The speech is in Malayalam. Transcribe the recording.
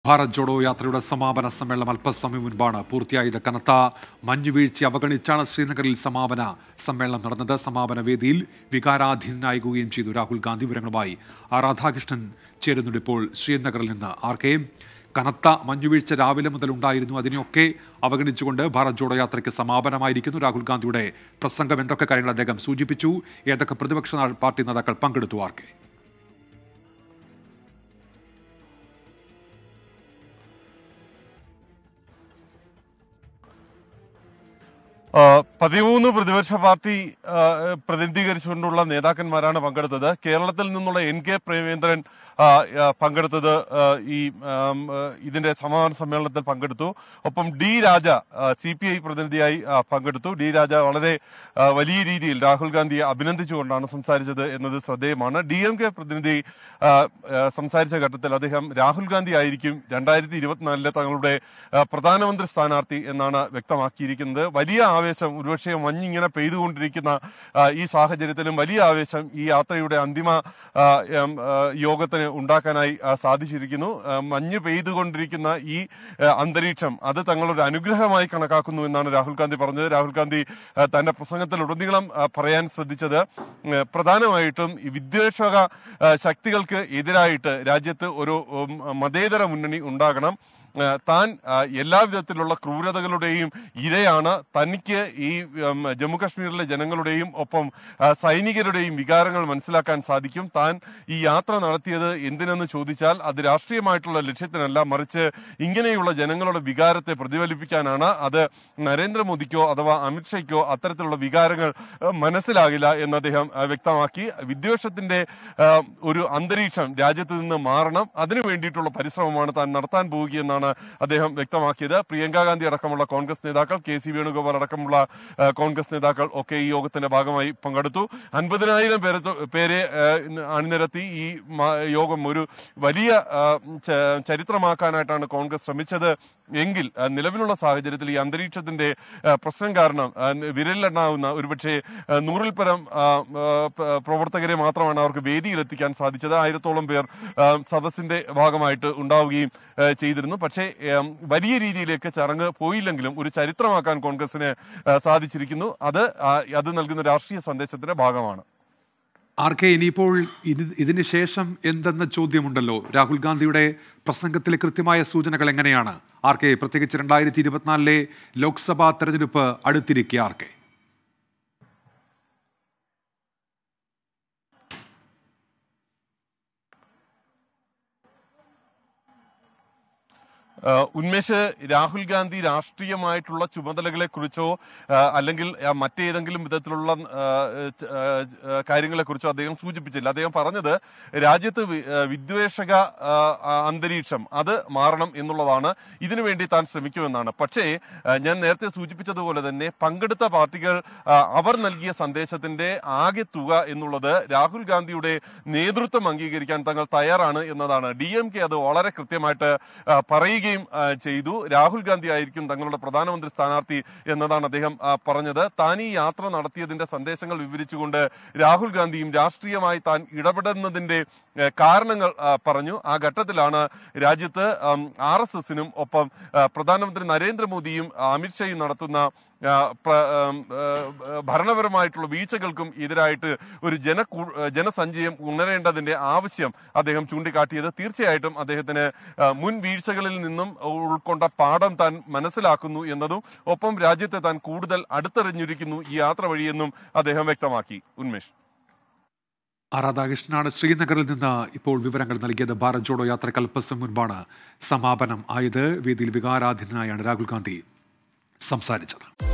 ഭാരത് ജോഡോ യാത്രയുടെ സമാപന സമ്മേളനം അല്പസമയം മുൻപാണ് പൂർത്തിയായത് കനത്ത മഞ്ഞുവീഴ്ച അവഗണിച്ചാണ് ശ്രീനഗറിൽ സമാപന സമ്മേളനം നടന്നത് സമാപന വേദിയിൽ വികാരാധീനാകുകയും ചെയ്തു രാഹുൽ ഗാന്ധി വിവരങ്ങളുമായി ആർ രാധാകൃഷ്ണൻ ചേരുന്നുണ്ട് ഇപ്പോൾ ശ്രീനഗറിൽ നിന്ന് ആർ കെ കനത്ത മഞ്ഞുവീഴ്ച രാവിലെ മുതൽ ഉണ്ടായിരുന്നു അതിനെയൊക്കെ അവഗണിച്ചുകൊണ്ട് ഭാരത് ജോഡോ യാത്രയ്ക്ക് സമാപനമായിരിക്കുന്നു രാഹുൽ ഗാന്ധിയുടെ പ്രസംഗം എന്തൊക്കെ കാര്യങ്ങൾ അദ്ദേഹം സൂചിപ്പിച്ചു ഏതൊക്കെ പ്രതിപക്ഷ നാ- പാർട്ടി നേതാക്കൾ പങ്കെടുത്തു ആർ കെ ആ, പതിമൂന്ന് പ്രതിപക്ഷ പാർട്ടി ആ, പ്രതിനിധീകരിച്ചുകൊണ്ടുള്ള നേതാക്കന്മാരാണ് പങ്കെടുത്തത് കേരളത്തിൽ നിന്നുള്ള എൻ കെ പ്രേമേന്ദ്രൻ ആ, ആ, പങ്കെടുത്തത് ആ, ഈ ആം, ആ, ഇതിന്റെ സമാപന സമ്മേളനത്തിൽ പങ്കെടുത്തു ഒപ്പം D Raja C P I പ്രതിനിധിയായി ആ, പങ്കെടുത്തു ഡി രാജ വളരെ ആ, വലിയ രീതിയിൽ രാഹുൽ ഗാന്ധിയെ അഭിനന്ദിച്ചുകൊണ്ടാണ് സംസാരിച്ചത് എന്നത് ശ്രദ്ധേയമാണ് ഡി എം കെ പ്രതിനിധി ആ, ആ, സംസാരിച്ച ഘട്ടത്തിൽ അദ്ദേഹം രാഹുൽ ഗാന്ധി ആയിരിക്കും രണ്ടായിരത്തി ഇരുപത്തിനാലിലെ തങ്ങളുടെ ആ, പ്രധാനമന്ത്രി സ്ഥാനാർത്ഥി എന്നാണ് വ്യക്തമാക്കിയിരിക്കുന്നത് വലിയ ആവേശം ഒരുപക്ഷെ മഞ്ഞിങ്ങനെ പെയ്തുകൊണ്ടിരിക്കുന്ന ആ, ഈ സാഹചര്യത്തിലും വലിയ ആവേശം ഈ യാത്രയുടെ അന്തിമ ആ, ഉം, ആ, യോഗത്തിന് ഉണ്ടാക്കാനായി ആ, സാധിച്ചിരിക്കുന്നു ആ, മഞ്ഞ് പെയ്തുകൊണ്ടിരിക്കുന്ന ഈ ആ, അന്തരീക്ഷം അത് തങ്ങളൊരു അനുഗ്രഹമായി കണക്കാക്കുന്നു എന്നാണ് രാഹുൽ ഗാന്ധി പറഞ്ഞത് രാഹുൽ ഗാന്ധി ആ, തന്റെ പ്രസംഗത്തിൽ ഉടനീളം ആ, പറയാൻ ശ്രദ്ധിച്ചത് ഉം, പ്രധാനമായിട്ടും ഈ വിദ്വേഷക ആ, ശക്തികൾക്ക് എതിരായിട്ട് രാജ്യത്ത് ഒരു ഉം, മതേതര മുന്നണി ഉണ്ടാകണം ആ, താൻ ആ, എല്ലാവിധത്തിലുള്ള ക്രൂരതകളുടെയും ഇരയാണ് തനിക്ക് ഈ ഉം, ജമ്മുകശ്മീരിലെ ജനങ്ങളുടെയും ഒപ്പം ആ, സൈനികരുടെയും വികാരങ്ങൾ മനസ്സിലാക്കാൻ സാധിക്കും താൻ ഈ യാത്ര നടത്തിയത് എന്തിനെന്ന് ചോദിച്ചാൽ അത് രാഷ്ട്രീയമായിട്ടുള്ള ലക്ഷ്യത്തിനല്ല മറിച്ച് ഇങ്ങനെയുള്ള ജനങ്ങളുടെ വികാരത്തെ പ്രതിഫലിപ്പിക്കാനാണ് അത് നരേന്ദ്രമോദിക്കോ അഥവാ അമിത്ഷയ്ക്കോ അത്തരത്തിലുള്ള വികാരങ്ങൾ ആ, മനസ്സിലാകില്ല എന്ന് അദ്ദേഹം ആ, വ്യക്തമാക്കി വിദ്വേഷത്തിന്റെ ആ, ഒരു അന്തരീക്ഷം രാജ്യത്ത് നിന്ന് മാറണം അതിനു വേണ്ടിയിട്ടുള്ള പരിശ്രമമാണ് താൻ നടത്താൻ പോവുകയെന്നാണ് അദ്ദേഹം വ്യക്തമാക്കിയത് പ്രിയങ്ക ഗാന്ധി അടക്കമുള്ള കോൺഗ്രസ് നേതാക്കൾ കെ സി വേണുഗോപാൽ അടക്കമുള്ള ആ, കോൺഗ്രസ് നേതാക്കൾ ഒക്കെ ഈ യോഗത്തിന്റെ ഭാഗമായി പങ്കെടുത്തു അൻപതിനായിരം പേരെ പേരെ ആ, ഇന്ന് അണിനിരത്തി ഈ മ- യോഗം ഒരു വലിയ ആ, ച- ചരിത്രമാക്കാനായിട്ടാണ് കോൺഗ്രസ് ശ്രമിച്ചത് എങ്കിൽ ആ, നിലവിലുള്ള സാഹചര്യത്തിൽ ഈ അന്തരീക്ഷത്തിന്റെ ആ, പ്രശ്നം കാരണം ആ, വിരലിലെണ്ണാവുന്ന ഒരുപക്ഷെ ആ, നൂറിൽ പരം ആ, ആ, പ- പ്രവർത്തകരെ മാത്രമാണ് അവർക്ക് വേദിയിലെത്തിക്കാൻ സാധിച്ചത് ആയിരത്തോളം പേർ ആ, സദസ്സിന്റെ ഭാഗമായിട്ട് ഉണ്ടാവുകയും ആ, ചെയ്തിരുന്നു പക്ഷേ ഉം, വലിയ രീതിയിലേക്ക് ചടങ്ങ് പോയില്ലെങ്കിലും ഒരു ചരിത്രമാക്കാൻ കോൺഗ്രസിന് ആ, സാധിച്ചിരിക്കുന്നു അത് ആ, അത് നൽകുന്ന രാഷ്ട്രീയ സന്ദേശത്തിന്റെ ഭാഗമാണ് ആർ കെ ഇനിയിപ്പോൾ ഇത് ഇതിന് ശേഷം എന്തെന്ന ചോദ്യമുണ്ടല്ലോ രാഹുൽ ഗാന്ധിയുടെ പ്രസംഗത്തിലെ കൃത്യമായ സൂചനകൾ എങ്ങനെയാണ് ആർ കെ പ്രത്യേകിച്ച് രണ്ടായിരത്തി ഇരുപത്തിനാലിലെ ലോക്സഭാ തെരഞ്ഞെടുപ്പ് അടുത്തിരിക്കെ ആർ കെ ആ, ഉന്മേഷ് രാഹുൽ ഗാന്ധി രാഷ്ട്രീയമായിട്ടുള്ള ചുമതലകളെ കുറിച്ചോ അല്ലെങ്കിൽ ആ, മറ്റേതെങ്കിലും വിധത്തിലുള്ള ആ, ച- ആ, ആ, കാര്യങ്ങളെ കുറിച്ചോ അദ്ദേഹം സൂചിപ്പിച്ചില്ല അദ്ദേഹം പറഞ്ഞത് രാജ്യത്ത് വി- ആ, വിദ്വേഷക ആ, ആ, അന്തരീക്ഷം അത് മാറണം എന്നുള്ളതാണ് ഇതിനുവേണ്ടി താൻ ശ്രമിക്കുമെന്നാണ് പക്ഷേ ആ, ഞാൻ നേരത്തെ സൂചിപ്പിച്ചതുപോലെ തന്നെ പങ്കെടുത്ത പാർട്ടികൾ ആ, അവർ നൽകിയ സന്ദേശത്തിന്റെ ആകെ തുക എന്നുള്ളത് രാഹുൽ ഗാന്ധിയുടെ നേതൃത്വം അംഗീകരിക്കാൻ തങ്ങൾ തയ്യാറാണ് എന്നതാണ് ഡി എം കെ അത് വളരെ കൃത്യമായിട്ട് ആ, പറയുകയും ആ, ചെയ്തു രാഹുൽ ഗാന്ധി ആയിരിക്കും തങ്ങളുടെ പ്രധാനമന്ത്രി സ്ഥാനാർത്ഥി എന്നതാണ് അദ്ദേഹം ആ, പറഞ്ഞത് താൻ ഈ യാത്ര നടത്തിയതിന്റെ സന്ദേശങ്ങൾ വിവരിച്ചുകൊണ്ട് രാഹുൽ ഗാന്ധിയും രാഷ്ട്രീയമായി താൻ ഇടപെടുന്നതിന്റെ ഏ, കാരണങ്ങൾ ആ, പറഞ്ഞു ആ ഘട്ടത്തിലാണ് രാജ്യത്ത് ആർ എസ് എസിനും ഒപ്പം ആ, പ്രധാനമന്ത്രി നരേന്ദ്രമോദിയും ആ, അമിത്ഷായും നടത്തുന്ന ആ, പ്ര- ആം, ആ, ഭരണപരമായിട്ടുള്ള വീഴ്ചകൾക്കും എതിരായിട്ട് ഒരു ജന ജനസഞ്ചയം ഉണരേണ്ടതിന്റെ ആവശ്യം അദ്ദേഹം ചൂണ്ടിക്കാട്ടിയത് തീർച്ചയായിട്ടും അദ്ദേഹത്തിന് ആ, മുൻ വീഴ്ചകളിൽ നിന്നും ഉൾക്കൊണ്ട പാഠം താൻ മനസ്സിലാക്കുന്നു എന്നതും ഒപ്പം രാജ്യത്തെ താൻ കൂടുതൽ അടുത്തെറിഞ്ഞിരിക്കുന്നു ഈ യാത്ര വഴിയെന്നും അദ്ദേഹം വ്യക്തമാക്കി ഉന്മേഷ് ആർ രാധാകൃഷ്ണനാണ് ശ്രീനഗറിൽ നിന്ന് ഇപ്പോൾ വിവരങ്ങൾ നൽകിയത് ഭാരത് ജോഡോ യാത്രയ്ക്ക് അല്പസം മുൻപാണ് സമാപനം ആയത് വേദിയിൽ വികാരാധീനായാണ് രാഹുൽ ഗാന്ധി സംസാരിച്ചത്